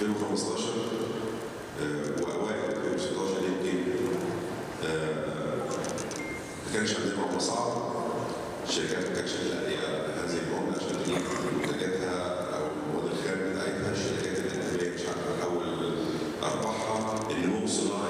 2015 آه، واوائل 2016 يمكن آه، ما كانش عندنا عمله صعب الشركات ما كانتش لاقيه هذه العمله عشان تجيب منتجاتها او المواد الخام بتاعتها الشركات الاجنبيه مش عارفه تحول ارباحها النمو الصناعي